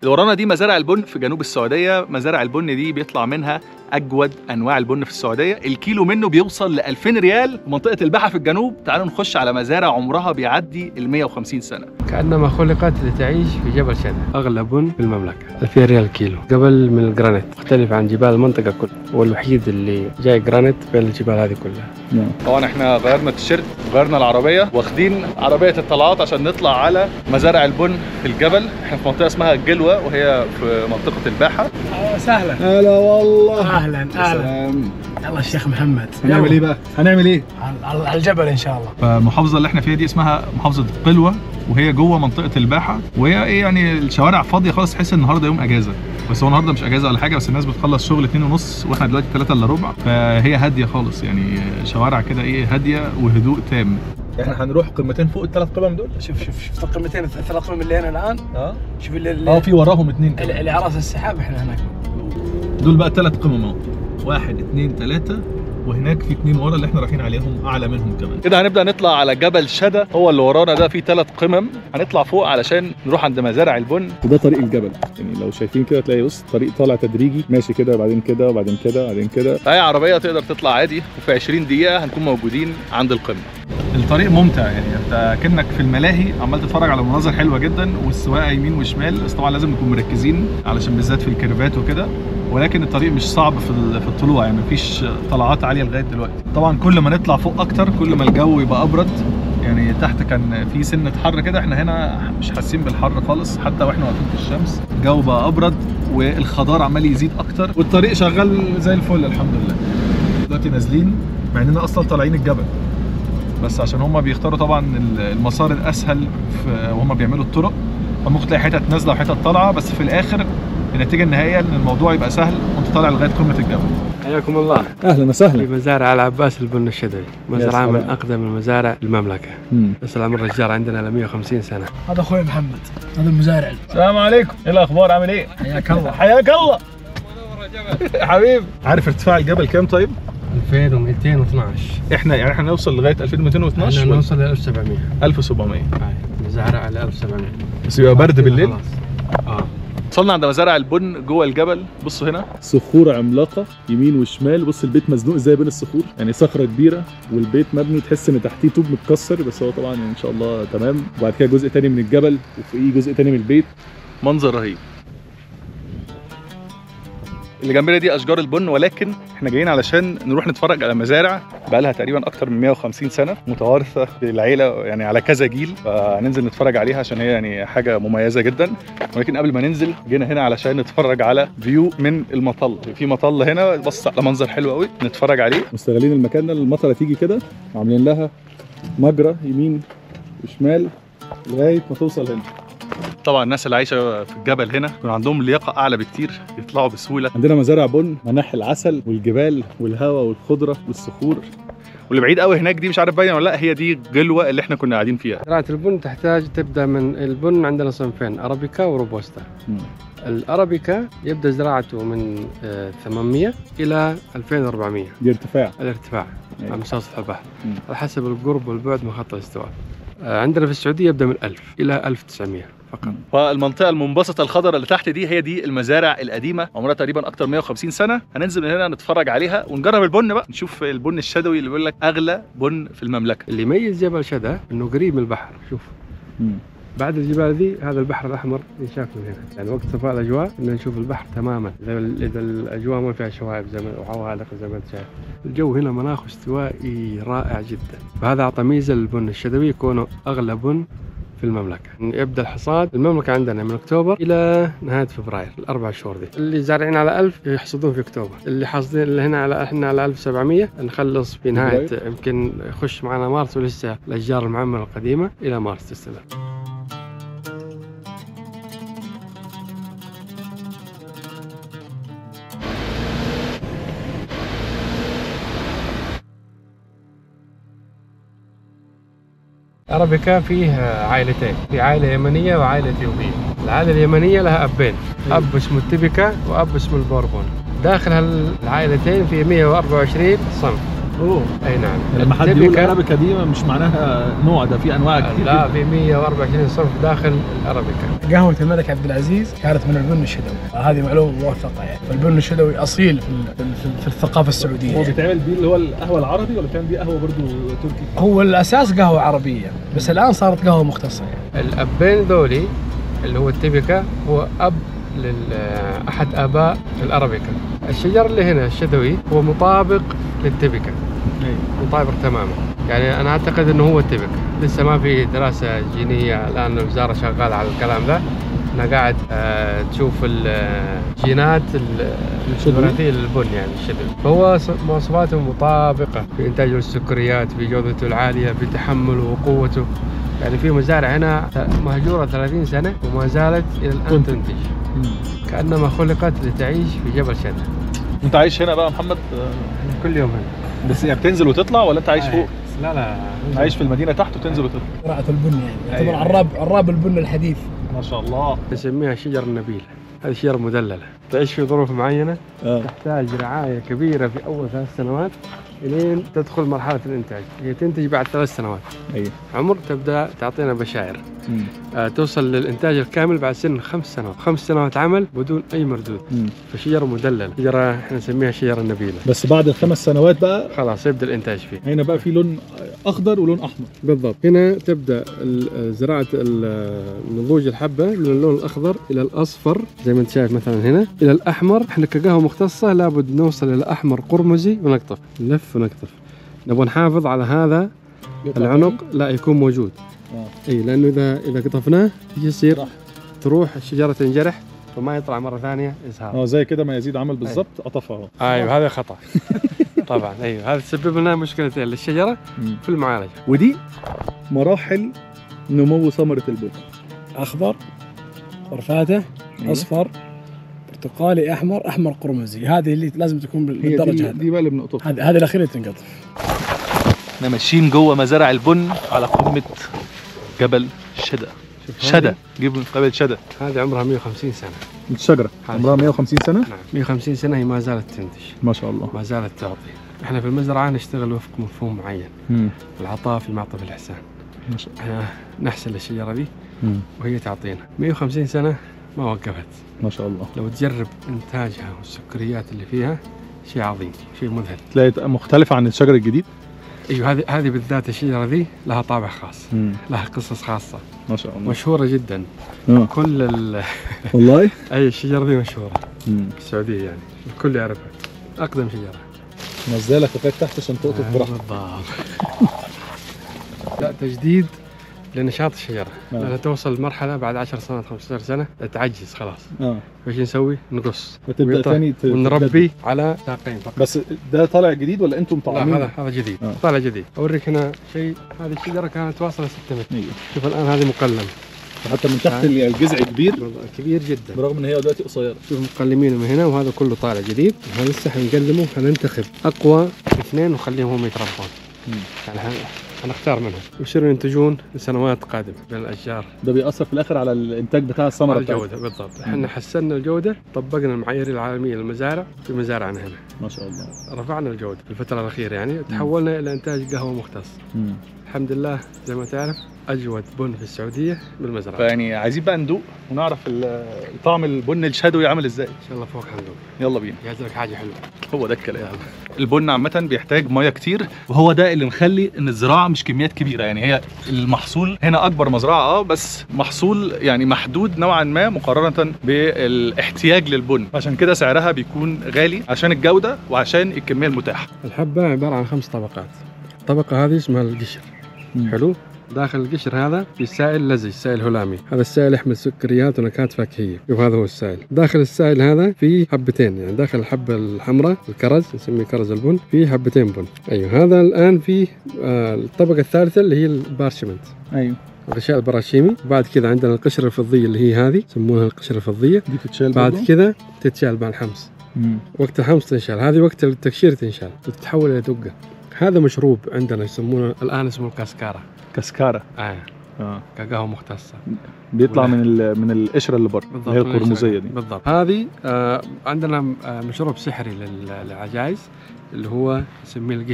اللي ورانا دي مزارع البن في جنوب السعوديه مزارع البن دي بيطلع منها اجود انواع البن في السعوديه الكيلو منه بيوصل ل 2000 ريال في منطقه الباحه في الجنوب تعالوا نخش على مزارع عمرها بيعدي ال 150 سنه كأنما خلقت لتعيش في جبل شدة أغلى بن في المملكة 2000 ريال كيلو قبل من الجرانيت مختلف عن جبال المنطقة كلها هو الوحيد اللي جاي جرانيت بين الجبال هذه كلها طبعا احنا غيرنا التيشيرت وغيرنا العربيه واخدين عربيه الطلعات عشان نطلع على مزارع البن في الجبل احنا في منطقه اسمها الجلوه وهي في منطقه الباحه سهلا هلا والله اهلا اهلا سلام يلا الشيخ محمد هنعمل ايه بقى هنعمل ايه على- على على الجبل ان شاء الله فالمحافظه اللي احنا فيها دي اسمها محافظه قلوه وهي جوه منطقه الباحه وهي ايه يعني الشوارع فاضيه خالص تحس ان النهارده يوم اجازه بس هو النهارده مش اجازه ولا حاجه بس الناس بتخلص شغل 2 ونص واحنا دلوقتي 3 الا ربع فهي هاديه خالص يعني شوارع كده ايه هاديه وهدوء تام احنا هنروح قمتين فوق الثلاث قمم دول شوف شوف شوف القمتين الثلاث قمم اللي هنا الان اه شوف اللي اه اللي, في وراهم اثنين اللي, اللي على راس السحاب احنا هناك دول بقى ثلاث قمم اهو واحد اثنين ثلاثة وهناك في اثنين ورا اللي احنا رايحين عليهم اعلى منهم كمان كده هنبدا نطلع على جبل شدا هو اللي ورانا ده فيه ثلاث قمم هنطلع فوق علشان نروح عند مزارع البن وده طريق الجبل يعني لو شايفين كده تلاقي بص طريق طالع تدريجي ماشي كده وبعدين كده وبعدين كده وبعدين كده اي عربيه تقدر تطلع عادي وفي 20 دقيقه هنكون موجودين عند القمه الطريق ممتع يعني انت كانك في الملاهي عمال تتفرج على مناظر حلوه جدا والسواقه يمين وشمال بس طبعا لازم نكون مركزين علشان بالذات في الكيرفات وكده ولكن الطريق مش صعب في ال- في الطلوع يعني مفيش طلعات عاليه لغايه دلوقتي طبعا كل ما نطلع فوق اكتر كل ما الجو يبقى ابرد يعني تحت كان في سنه حر كده احنا هنا مش حاسين بالحر خالص حتى واحنا واقفين في الشمس الجو بقى ابرد والخضار عمال يزيد اكتر والطريق شغال زي الفل الحمد لله دلوقتي نازلين مع اننا اصلا طالعين الجبل بس عشان هم بيختاروا طبعا المسار الاسهل في وهم بيعملوا الطرق فممكن تلاقي حتت نازله وحتت طالعه بس في الاخر النتيجه النهائيه ان الموضوع يبقى سهل وانت طالع لغايه قمه الجبل حياكم الله اهلا في وسهلا مزارع العباس البن الشدوي مزرعة من سلام. أقدم المزارع المملكة مم. يصل عمر الرجال عندنا ل 150 سنة هذا اخوي محمد هذا المزارع السلام عليكم ايه الاخبار عامل ايه حياك الله حياك الله حبيب عارف ارتفاع الجبل كام طيب 2212 احنا يعني احنا نوصل لغايه 2212 احنا ولا نوصل ل 1700 1700 هاي مزارع على 1700 بس يبقى برد بالليل خلاص. اه وصلنا عند مزارع البن جوه الجبل بصوا هنا صخور عملاقه يمين وشمال بص البيت مزنوق ازاي بين الصخور يعني صخره كبيره والبيت مبني تحس ان تحتيه طوب متكسر بس هو طبعا يعني ان شاء الله تمام وبعد كده جزء تاني من الجبل وفوقيه جزء تاني من البيت منظر رهيب اللي جنبنا دي اشجار البن ولكن احنا جايين علشان نروح نتفرج على مزارع بقى لها تقريبا اكتر من 150 سنه متوارثه للعيله يعني على كذا جيل فهننزل نتفرج عليها عشان هي يعني حاجه مميزه جدا ولكن قبل ما ننزل جينا هنا علشان نتفرج على فيو من المطل في مطل هنا بص على منظر حلو قوي نتفرج عليه مستغلين المكان ده المطره تيجي كده وعاملين لها مجرى يمين وشمال لغايه ما توصل هنا طبعا الناس اللي عايشه في الجبل هنا يكون عندهم لياقه اعلى بكتير يطلعوا بسهوله عندنا مزارع بن مناحي العسل والجبال والهواء والخضره والصخور واللي بعيد قوي هناك دي مش عارف باينه ولا لا هي دي جلوه اللي احنا كنا قاعدين فيها زراعة البن تحتاج تبدأ من البن عندنا صنفين أرابيكا وروبوستا مم. الأرابيكا يبدأ زراعته من آه، 800 إلى 2400 دي ارتفاع الارتفاع أيوة. على مستوى سطح البحر مم. على حسب القرب والبعد من خط الاستواء آه، عندنا في السعودية يبدأ من 1000 إلى 1900 فقط فالمنطقه المنبسطه الخضراء اللي تحت دي هي دي المزارع القديمه عمرها تقريبا اكتر من 150 سنه هننزل من هنا نتفرج عليها ونجرب البن بقى نشوف البن الشدوي اللي بيقول لك اغلى بن في المملكه اللي يميز جبل شدا انه قريب من البحر شوف مم. بعد الجبال ذي هذا البحر الاحمر ينشاف من هنا يعني وقت صفاء الاجواء ان نشوف البحر تماما اذا اذا الاجواء ما فيها شوائب زي ما وعوالق زي ما انت شايف الجو هنا مناخ استوائي رائع جدا فهذا اعطى ميزه للبن الشدوي كونه اغلى بن في المملكة يبدأ الحصاد المملكة عندنا من أكتوبر إلى نهاية فبراير الأربع شهور دي اللي زارعين على 1000 يحصدون في أكتوبر اللي حاصدين اللي هنا على إحنا على 1700 نخلص في نهاية يمكن يخش معنا مارس ولسه الأشجار المعمرة القديمة إلى مارس تستمر أرابيكا فيه عائلتين في عائلة يمنية وعائلة إثيوبية العائلة اليمنية لها أبين أب اسمه التبكة وأب اسمه البوربون داخل هالعائلتين في 124 صنف اوه اي نعم لما حد يقول التبكة- ارابيكا دي مش معناها نوع ده في انواع كتير لا جداً. في 124 صنف داخل الارابيكا قهوة الملك عبد العزيز كانت من البن الشدوي هذه معلومة موثقة يعني فالبن الشدوي أصيل في, ال- في, ال- في الثقافة السعودية هو يعني. بيتعمل بيه اللي هو القهوه العربي ولا بيتعمل بيه قهوه برضو تركي؟ هو الأساس قهوة عربية بس الآن صارت قهوة مختصة يعني. الابين ذولي اللي هو التبكة هو اب لأحد آباء الأرابيكا الشجر اللي هنا الشذوي هو مطابق للتبكة مطابق تماما يعني أنا أعتقد أنه هو التبكة لسه ما في دراسة جينية الآن الوزارة شغالة على الكلام ذا أنا قاعد آه، تشوف الجينات ال- الوراثية للبن يعني الشذوي فهو ص- مواصفاته مطابقة في إنتاجه السكريات في جودته العالية في تحمله وقوته يعني في مزارع هنا مهجورة 30 سنة وما زالت إلى الآن تنتج كأنما خلقت لتعيش في جبل شدة انت عايش هنا بقى يا محمد آه، كل يوم هنا بس يعني بتنزل وتطلع ولا انت عايش فوق؟ لا لا عايش في المدينه تحت وتنزل وتطلع زراعة البن يعني يعتبر أيوة. عراب عراب البن الحديث ما شاء الله نسميها شجر النبيل هذه شجرة مدللة تعيش في ظروف معينة اه تحتاج رعاية كبيرة في أول ثلاث سنوات إلين تدخل مرحلة الإنتاج هي تنتج بعد ثلاث سنوات ايوه عمر تبدأ تعطينا بشائر مم. آه توصل للإنتاج الكامل بعد سن خمس سنوات خمس سنوات عمل بدون أي مردود مم. فشجرة مدللة شجرة احنا نسميها شجرة النبيلة بس بعد الخمس سنوات بقى خلاص يبدأ الإنتاج فيه هنا بقى في لون اخضر ولون احمر بالضبط هنا تبدا ال- زراعه ال- نضوج الحبه من اللون الاخضر الى الاصفر زي ما انت شايف مثلا هنا الى الاحمر احنا كقهوه مختصه لابد نوصل الى احمر قرمزي ونقطف نلف ونقطف نبغى نحافظ على هذا العنق لا يكون موجود آه. اي لانه اذا اذا قطفناه يصير راح. تروح الشجره تنجرح وما يطلع مره ثانيه ازهار اه زي كده ما يزيد عمل بالظبط قطفها اهو ايوه هذا خطا طبعا ايوه هذا تسبب لنا مشكلتين للشجره مم. في المعالجه ودي مراحل نمو ثمره البن أخضر فاتح أيوة. أصفر برتقالي أحمر أحمر قرمزي هذه اللي لازم تكون هي بالدرجة دي, هذه دي بقى اللي بنقطفها هذه هذه الأخيرة اللي تنقطف احنا ماشيين جوه مزارع البن على قمه جبل شدا شوف شدا هذه- جيب جبل شدا هذه عمرها 150 سنه الشجره هذه. عمرها 150 سنه نعم 150 سنه هي ما زالت تنتج ما شاء الله ما زالت تعطي احنا في المزرعه نشتغل وفق مفهوم معين مم. العطاء في معطف الاحسان ما شاء الله احنا نحسن الشجره دي مم. وهي تعطينا 150 سنه ما وقفت ما شاء الله لو تجرب انتاجها والسكريات اللي فيها شيء عظيم شيء مذهل تلاقي مختلفه عن الشجر الجديد ايوه هذه هذه بالذات الشجره ذي لها طابع خاص مم. لها قصص خاصه ما شاء الله مشهوره جدا آه. كل ال... والله اي الشجره ذي مشهوره مم. في السعوديه يعني الكل يعرفها اقدم شجره نزلك لغايه تحت عشان تقطف براحتك بالضبط لا تجديد لنشاط الشجره نعم. لانها توصل لمرحله بعد 10 سنوات 15 سنه تعجز خلاص اه فايش نسوي؟ نقص فتبدا ويطلع- ثاني ت- ونربي على ساقين فقط بس ده طالع جديد ولا انتم لا طالعين هذا هذا جديد آه. طالع جديد اوريك هنا شيء هذه الشجره كانت واصله 6 متر ايوه شوف الان هذه مقلم حتى من تحت الجذع كبير كبير جدا برغم ان هي دلوقتي قصيره شوف مقلمينه من هنا وهذا كله طالع جديد وهذا لسه حنقلمه حننتخب اقوى اثنين ونخليهم هم يتربون مم. يعني حن- حنختار منهم ويصيروا ينتجون لسنوات قادمه بين الاشجار ده بيأثر في الاخر على الانتاج بتاع الثمره على بتاعتها الجوده بالضبط احنا حسنا الجوده طبقنا المعايير العالميه للمزارع في مزارعنا هنا ما شاء الله رفعنا الجوده في الفتره الاخيره يعني تحولنا الى انتاج قهوه مختص مم. الحمد لله زي ما تعرف اجود بن في السعوديه بالمزرعه فيعني عايزين بقى ندوق ونعرف ال- طعم البن الشدوي عامل ازاي ان شاء الله فوق حندوق يلا بينا جاهز لك حاجه حلوه هو ده الكلام البن عامة بيحتاج مية كتير وهو ده اللي مخلي ان الزراعة مش كميات كبيرة يعني هي المحصول هنا اكبر مزرعة اه بس محصول يعني محدود نوعا ما مقارنة بالاحتياج للبن عشان كده سعرها بيكون غالي عشان الجودة وعشان الكمية المتاحة الحبه عباره عن خمس طبقات الطبقه هذه اسمها القشر مم. حلو داخل القشر هذا في سائل لزج سائل هلامي هذا السائل يحمل سكريات ونكهات فاكهيه شوف هذا هو السائل داخل السائل هذا في حبتين يعني داخل الحبه الحمراء الكرز نسميه كرز البن في حبتين بن ايوه هذا الان في آه الطبقه الثالثه اللي هي البارشمنت ايوه الغشاء البراشيمي بعد كذا عندنا القشره الفضيه اللي هي هذه يسمونها القشره الفضيه دي تتشال بعد برضه؟ كذا تتشال مع الحمص مم. وقت الحمص تنشال هذه وقت التكشير تنشال وتتحول الى دقه هذا مشروب عندنا يسمونه الان اسمه الكاسكارا كسكارة آه. اه كقهوه مختصه بيطلع ولا- من ال- من القشره اللي بره اللي هي من القرمزيه الشجرة. دي بالضبط هذه آه عندنا آه مشروب سحري لل- للعجائز اللي هو نسميه القشر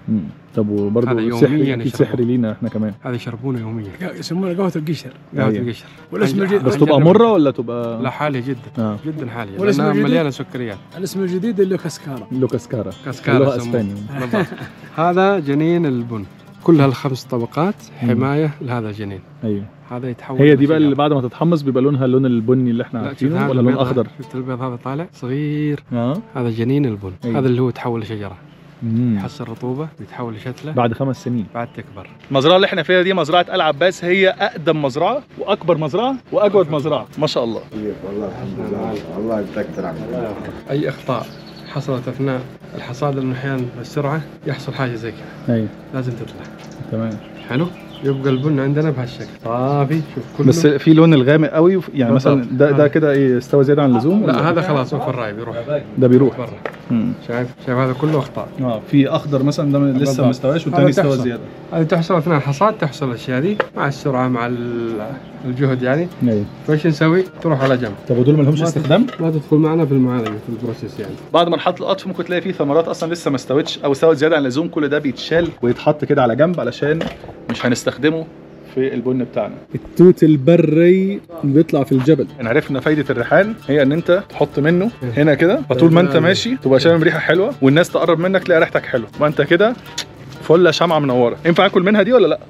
مم. طب هذا وبرضه يومياً سحري اكيد يشربه. سحري لينا احنا كمان هذا يشربونه يوميا يسمونه قهوه القشر قهوة أيوة. القشر والاسم الجديد بس تبقى مره ولا تبقى لا حالية جدا اه جدا حالية والاسم لأنها الجديد؟ مليانة سكريات الاسم الجديد اللي كاسكارا لوكاسكارا كاسكارا اللغه يسموه. اسباني بالضبط. هذا جنين البن كلها الخمس طبقات حماية لهذا الجنين ايوه هذا يتحول هي دي بقى اللي لشجرة. بعد ما تتحمص بيبقى لونها اللون البني اللي احنا لا شوف عارفينه هذا ولا لون البيض اخضر هذا، شفت البيض هذا طالع صغير اه هذا جنين البن أيوة. هذا اللي هو يتحول لشجرة مم. يحصل رطوبة يتحول لشتلة بعد خمس سنين بعد تكبر المزرعه اللي احنا فيها دي مزرعه ال عباس هي اقدم مزرعه واكبر مزرعه واجود مزرعه ما شاء الله والله الحمد لله الله يتذكر عنك أي أخطاء حصلت أثناء الحصاد لأنه أحيانا بالسرعة يحصل حاجة زي كذا ايوه لازم تطلع تمام حلو يبقى البن عندنا بهالشكل صافي شوف كله بس في لون الغامق قوي وف- يعني مثلا بالضبط. ده ده هذا. كده ايه استوى زياده عن اللزوم لا ولا؟ هذا خلاص اوفر راي بيروح ده بيروح برا مم. شايف شايف هذا كله اخطاء اه في اخضر مثلا ده لسه بالضبط. ما استواش هذا والتاني استوى تحصل. زياده هذه تحصل اثناء الحصاد تحصل الاشياء دي مع السرعه مع ال- الجهد يعني ايوه فايش نسوي؟ تروح على جنب طب ودول ما لهمش ما استخدام ما تدخل معنا في المعالجه في البروسيس يعني بعد ما نحط القطف ممكن تلاقي فيه ثمرات اصلا لسه ما استوتش او استوت زياده عن اللزوم كل ده بيتشال ويتحط كده على جنب علشان مش هنستخدمه في البن بتاعنا التوت البري بيطلع في الجبل ان عرفنا فايده الريحان هي ان انت تحط منه هنا كده فطول ما انت ماشي تبقى شامم ريحه حلوه والناس تقرب منك تلاقي ريحتك حلوه ما انت كده فله شمعه منوره ينفع اكل منها دي ولا لا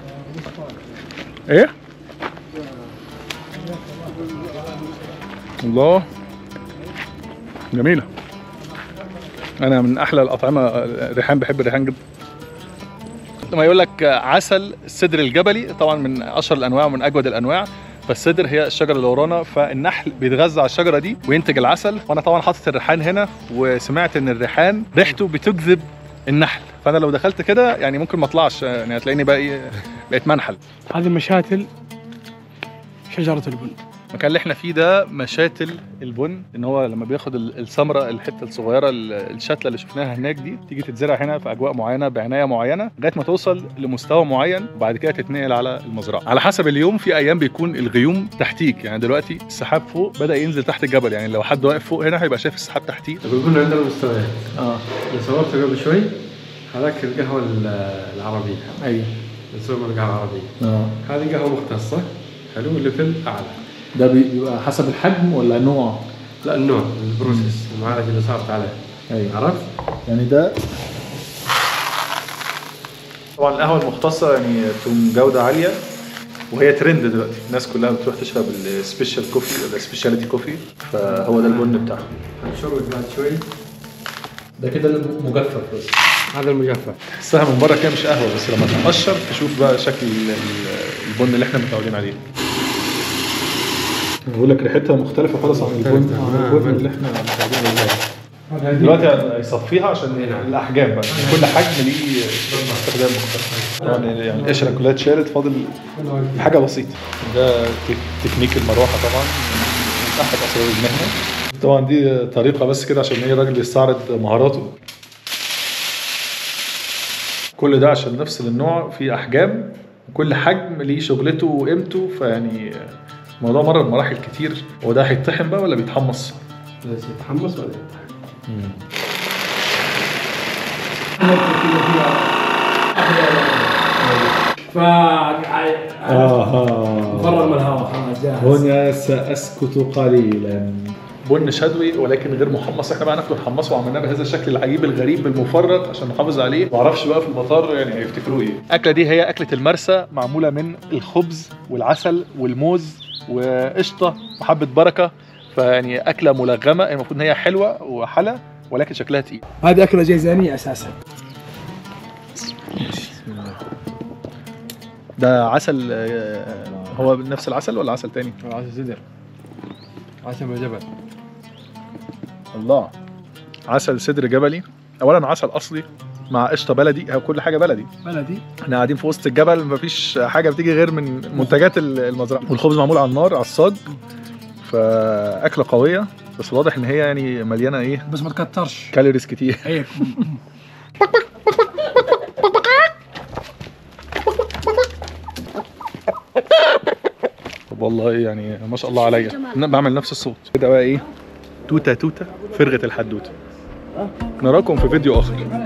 ايه الله جميله انا من احلى الاطعمه الريحان بحب الريحان جدا لما يقول لك عسل السدر الجبلي طبعا من اشهر الانواع ومن اجود الانواع فالسدر هي الشجره اللي ورانا فالنحل بيتغذى على الشجره دي وينتج العسل وانا طبعا حاطط الريحان هنا وسمعت ان الريحان ريحته بتجذب النحل فانا لو دخلت كده يعني ممكن ما اطلعش يعني هتلاقيني بقى ايه بقيت منحل هذه مشاتل شجره البن المكان اللي احنا فيه ده مشاتل البن ان هو لما بياخد ال- الثمره الحته الصغيره ال- الشتله اللي شفناها هناك دي تيجي تتزرع هنا في اجواء معينه بعنايه معينه لغايه ما توصل لمستوى معين وبعد كده تتنقل على المزرعه على حسب اليوم في ايام بيكون الغيوم تحتيك يعني دلوقتي السحاب فوق بدا ينزل تحت الجبل يعني لو حد واقف فوق هنا هيبقى شايف السحاب تحتيه يقول عندنا مستويات اه اللي صورته قبل شوي هذاك القهوه ال- العربيه ايوه نسوي من القهوه العربيه اه هذه قهوه مختصه حلو ليفل اعلى ده بيبقى حسب الحجم ولا نوع لا النوع البروسيس المعالجه اللي صارت عليه ايوه عرفت؟ يعني ده طبعا القهوه المختصه يعني تكون جوده عاليه وهي ترند دلوقتي الناس كلها بتروح تشرب السبيشال كوفي ولا سبيشاليتي كوفي فهو ده البن بتاعهم هنشرب بعد شوي ده كده مجفف بس هذا المجفف تحسها من بره كده مش قهوه بس لما تقشر تشوف بقى شكل ال- ال- البن اللي احنا متعودين عليه بقول لك ريحتها مختلفه خالص عن البن مختلفة عن البن تماماً. اللي احنا متعودين عليه دلوقتي هيصفيها عشان الاحجام بقى كل حجم ليه استخدام مختلف طبعا يعني القشره كلها اتشالت فاضل حاجه بسيطه ده تك- تكنيك المروحه طبعا من احد اسرار المهنه طبعا دي طريقه بس كده عشان ايه الراجل يستعرض مهاراته كل ده عشان نفصل النوع في احجام كل حجم ليه شغلته وقيمته فيعني الموضوع مر بمراحل كتير هو ده هيتطحن بقى ولا بيتحمص؟ بس يتحمص ولا يتحمص؟ ف آه فرغ من الهواء خلاص جاهز هنا سأسكت قليلا بن شدوي ولكن غير محمص احنا بقى ناخده نحمصه وعملناه بهذا الشكل العجيب الغريب المفرط عشان نحافظ عليه ما اعرفش بقى في المطار يعني هيفتكروا ايه الاكله دي هي اكله المرسى معموله من الخبز والعسل والموز وقشطه وحبه بركه فيعني اكله ملغمه المفروض ان هي حلوه وحلا ولكن شكلها تقيل هذه اكله جيزانيه اساسا ده عسل آه، هو نفس العسل ولا عسل تاني عسل سدر عسل من الجبل الله عسل سدر جبلي اولا عسل اصلي مع قشطه بلدي هو كل حاجه بلدي بلدي احنا قاعدين في وسط الجبل مفيش حاجه بتيجي غير من منتجات المزرعه والخبز معمول على النار على الصاج فاكله قويه بس واضح ان هي يعني مليانه ايه بس ما تكترش كالوريز كتير هيك طب والله يعني ما شاء الله عليا انا بعمل نفس الصوت كده بقى ايه توته توته فرغه الحدوته نراكم في فيديو اخر